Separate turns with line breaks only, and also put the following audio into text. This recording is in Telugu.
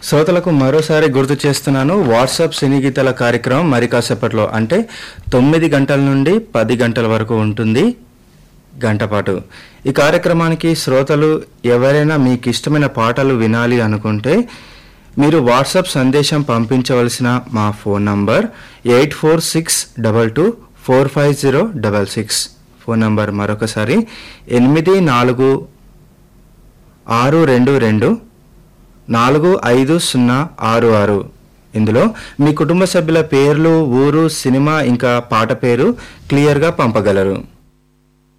శ్రోతలకు మరోసారి గుర్తు చేస్తున్నాను వాట్సాప్ సినీ గీతాల కార్యక్రమం మరి కాసేపట్లో అంటే తొమ్మిది గంటల నుండి పది గంటల వరకు ఉంటుంది గంట పాటు ఈ కార్యక్రమానికి శ్రోతలు ఎవరైనా మీకు ఇష్టమైన పాటలు వినాలి అనుకుంటే మీరు వాట్సాప్ సందేశం పంపించవలసిన మా phone number eight four six double two four five zero double six phone number మరొకసారి ఎనిమిది నాలుగు ఆరు రెండు రెండు నాలుగు ఐదు సున్నా ఆరు ఆరు ఇందులో మీ కుటుంబ సభ్యుల పేర్లు ఊరు సినిమా ఇంకా పాట పేరు క్లియర్గా పంపగలరు